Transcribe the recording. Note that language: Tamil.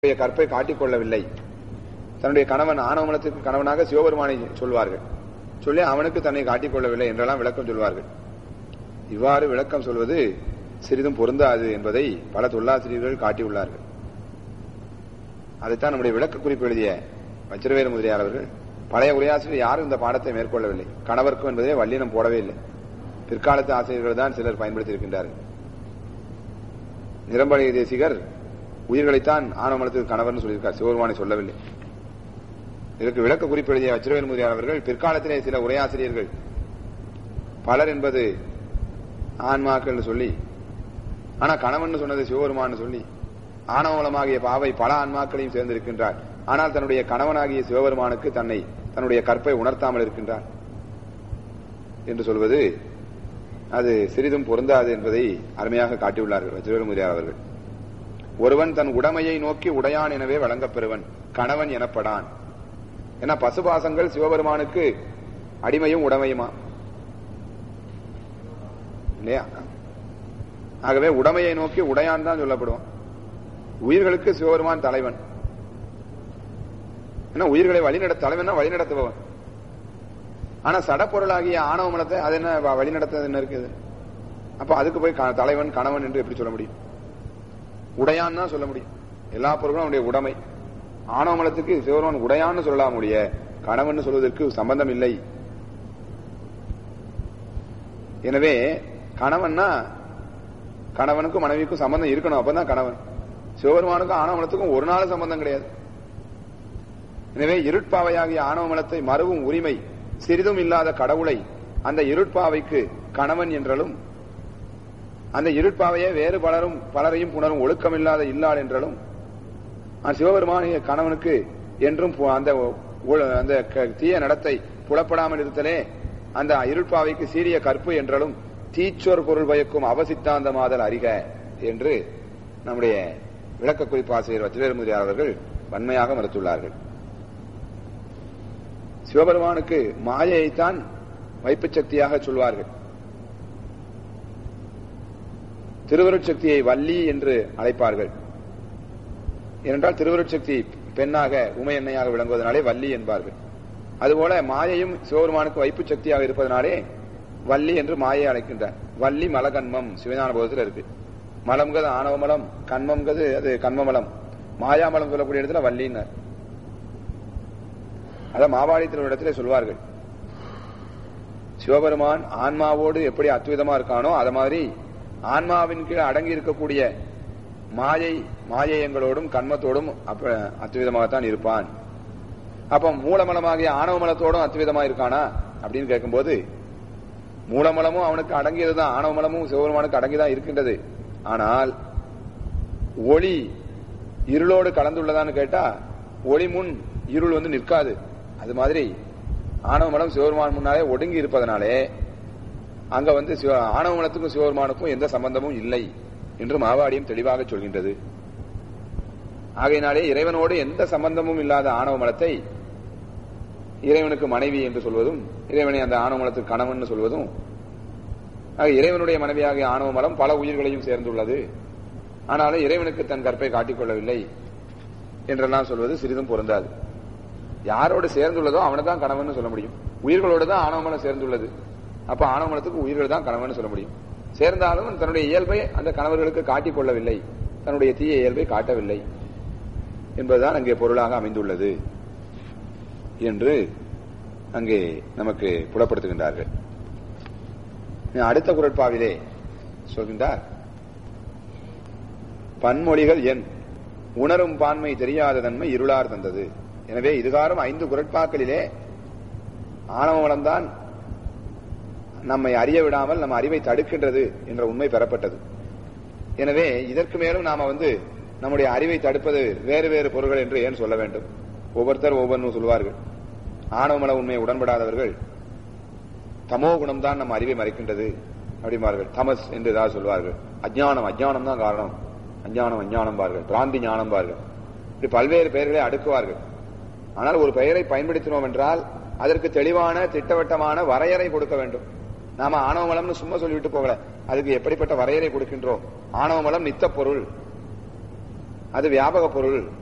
தன்னுடைய கற்பை காட்டிக்கொள்ளவில்லை தன்னுடைய கணவன் ஆணவமலத்திற்கு கணவனாக சிவபெருமானை சொல்வார்கள் சொல்லி அவனுக்கு தன்னை காட்டிக்கொள்ளவில்லை என்றெல்லாம் விளக்கம் சொல்வார்கள் இவ்வாறு விளக்கம் சொல்வது சிறிதும் பொருந்தாது என்பதை பல தொல்லாசிரியர்கள் காட்டியுள்ளார்கள் அதைத்தான் நம்முடைய விளக்க குறிப்பு எழுதிய வச்சிரவேல முதலியார் அவர்கள் பழைய உரையாசிரியர் யாரும் இந்த பாடத்தை மேற்கொள்ளவில்லை கணவர்க்கும் என்பதே வல்லினம் போடவே இல்லை பிற்காலத்து ஆசிரியர்கள் தான் சிலர் பயன்படுத்தி இருக்கின்றார்கள் நிரம்பழி தேசிகர் உயிர்களைத்தான் ஆணவமலத்துக்கு கணவர்னு சொல்லியிருக்கார் சிவபெருமானை சொல்லவில்லை இதற்கு விளக்க குறிப்பு எழுதிய வச்சிரவேல் முதலியார் அவர்கள் பிற்காலத்திலே சில உரையாசிரியர்கள் பலர் என்பது ஆன்மாக்கள் சொல்லி ஆனா கணவன் சொன்னது சிவபெருமான் சொல்லி ஆணவமலமாகிய பாவை பல ஆன்மாக்களையும் சேர்ந்திருக்கின்றார் ஆனால் தன்னுடைய கணவனாகிய சிவபெருமானுக்கு தன்னை தன்னுடைய கற்பை உணர்த்தாமல் இருக்கின்றார் என்று சொல்வது அது சிறிதும் பொருந்தாது என்பதை அருமையாக காட்டியுள்ளார்கள் வச்சிரவேல் முதலியார் அவர்கள் ஒருவன் தன் உடமையை நோக்கி உடையான் எனவே வழங்கப் பெறுவன் கணவன் எனப்படான் ஏன்னா பசுபாசங்கள் சிவபெருமானுக்கு அடிமையும் உடமையுமா இல்லையா ஆகவே உடமையை நோக்கி உடையான் தான் சொல்லப்படுவான் உயிர்களுக்கு சிவபெருமான் தலைவன் ஏன்னா உயிர்களை வழிநட தலைவன் வழிநடத்துபவன் ஆனா சடப்பொருளாகிய ஆணவ மலத்தை அது என்ன வழிநடத்த என்ன இருக்குது அப்ப அதுக்கு போய் தலைவன் கணவன் என்று எப்படி சொல்ல முடியும் உடையான் தான் சொல்ல முடியும் எல்லா பொருளும் அவனுடைய உடைமை ஆணவ மலத்துக்கு சிவபெருமான் உடையான்னு சொல்லலாம் முடிய கணவன் சொல்வதற்கு சம்பந்தம் இல்லை எனவே கணவன்னா கணவனுக்கும் மனைவிக்கும் சம்பந்தம் இருக்கணும் அப்பதான் கணவன் சிவபெருமானுக்கும் ஆணவ மலத்துக்கும் ஒரு நாள் சம்பந்தம் கிடையாது எனவே இருட்பாவையாகிய ஆணவ மலத்தை மறுவும் உரிமை சிறிதும் இல்லாத கடவுளை அந்த இருட்பாவைக்கு கணவன் என்றாலும் அந்த இருட்பாவையே வேறு பலரும் பலரையும் புணரும் ஒழுக்கமில்லாத இல்லாள் என்றாலும் சிவபெருமானிய கணவனுக்கு என்றும் அந்த அந்த தீய நடத்தை புலப்படாமல் இருத்தலே அந்த இருட்பாவைக்கு சீரிய கற்பு என்றாலும் தீச்சொர் பொருள் பயக்கும் அவசித்தாந்த மாதல் அறிக என்று நம்முடைய விளக்க குறிப்பு ஆசிரியர் வச்சிரமுதி அவர்கள் வன்மையாக மறுத்துள்ளார்கள் சிவபெருமானுக்கு மாயைத்தான் வைப்பு சக்தியாக சொல்வார்கள் திருவருட்சக்தியை வள்ளி என்று அழைப்பார்கள் ஏனென்றால் திருவருட்சக்தி பெண்ணாக உமை எண்ணெயாக விளங்குவதனாலே வள்ளி என்பார்கள் அதுபோல மாயையும் சிவபெருமானுக்கு வைப்பு சக்தியாக இருப்பதனாலே வள்ளி என்று மாயை அழைக்கின்றார் வள்ளி மலகன்மம் சிவஞான போதத்தில் இருக்கு மலம்கது ஆணவ மலம் கண்மம்கது அது கண்மமலம் மாயாமலம் சொல்லக்கூடிய இடத்துல வள்ளின்னார் அத மாவாடி திருவிடத்திலே சொல்வார்கள் சிவபெருமான் ஆன்மாவோடு எப்படி அத்விதமா இருக்கானோ அத மாதிரி ஆன்மாவின் கீழ் அடங்கி இருக்கக்கூடிய மாயை மாயையங்களோடும் கண்மத்தோடும் அப்ப அத்விதமாகத்தான் இருப்பான் அப்ப மூலமலமாகிய ஆணவ மலத்தோடும் அத்விதமா இருக்கானா அப்படின்னு கேட்கும்போது மூலமலமும் அவனுக்கு அடங்கியதுதான் ஆணவ மலமும் சிவபெருமானுக்கு அடங்கிதான் இருக்கின்றது ஆனால் ஒளி இருளோடு கலந்துள்ளதான்னு கேட்டா ஒளி முன் இருள் வந்து நிற்காது அது மாதிரி ஆணவ மலம் சிவபெருமான் முன்னாலே ஒடுங்கி இருப்பதனாலே அங்க வந்து ஆணவ மலத்துக்கும் சிவபெருமானுக்கும் எந்த சம்பந்தமும் இல்லை என்று மாவாடியும் தெளிவாக சொல்கின்றது ஆகையினாலே இறைவனோடு எந்த சம்பந்தமும் இல்லாத ஆணவ மலத்தை இறைவனுக்கு மனைவி என்று சொல்வதும் இறைவனை அந்த ஆணவ மலத்துக்கு கணவன் சொல்வதும் இறைவனுடைய மனைவியாகிய ஆணவ மலம் பல உயிர்களையும் சேர்ந்துள்ளது ஆனாலும் இறைவனுக்கு தன் கற்பை காட்டிக்கொள்ளவில்லை என்றெல்லாம் சொல்வது சிறிதும் பொருந்தாது யாரோடு சேர்ந்துள்ளதோ அவனை தான் கணவன் சொல்ல முடியும் உயிர்களோடு தான் ஆணவமலம் சேர்ந்துள்ளது அப்ப ஆணவமலத்துக்கு உயிர்கள் தான் கணவன் சொல்ல முடியும் சேர்ந்தாலும் தன்னுடைய இயல்பை அந்த கணவர்களுக்கு காட்டிக் கொள்ளவில்லை தன்னுடைய தீய இயல்பை காட்டவில்லை என்பதுதான் அங்கே பொருளாக அமைந்துள்ளது என்று அங்கே நமக்கு புலப்படுத்துகின்றார்கள் அடுத்த குரட்பாவிலே சொல்கின்றார் பன்மொழிகள் என் உணரும் பான்மை தெரியாத தன்மை இருளார் தந்தது எனவே இதுகாரம் ஐந்து குரட்பாக்களிலே ஆணவ வளம்தான் நம்மை அறிய விடாமல் நம்ம அறிவை தடுக்கின்றது என்ற உண்மை பெறப்பட்டது எனவே இதற்கு மேலும் நாம வந்து நம்முடைய அறிவை தடுப்பது வேறு வேறு பொருள்கள் என்று ஏன் சொல்ல வேண்டும் ஒவ்வொருத்தர் ஒவ்வொன்றும் சொல்வார்கள் ஆணவமல உண்மையை உடன்படாதவர்கள் தமோ குணம் தான் நம்ம அறிவை மறைக்கின்றது அப்படிம்பார்கள் தமஸ் என்று ஏதாவது சொல்வார்கள் அஜ்ஞானம் அஜ்ஞானம் தான் காரணம் அஞ்ஞானம் அஞ்ஞானம் பார்கள் பிராந்தி ஞானம் பார்கள் இப்படி பல்வேறு பெயர்களை அடுக்குவார்கள் ஆனால் ஒரு பெயரை பயன்படுத்தினோம் என்றால் அதற்கு தெளிவான திட்டவட்டமான வரையறை கொடுக்க வேண்டும் நாம ஆணவ மலம்னு சும்மா சொல்லிவிட்டு போகல அதுக்கு எப்படிப்பட்ட வரையறை கொடுக்கின்றோம் ஆணவ மலம் நித்த பொருள் அது வியாபக பொருள்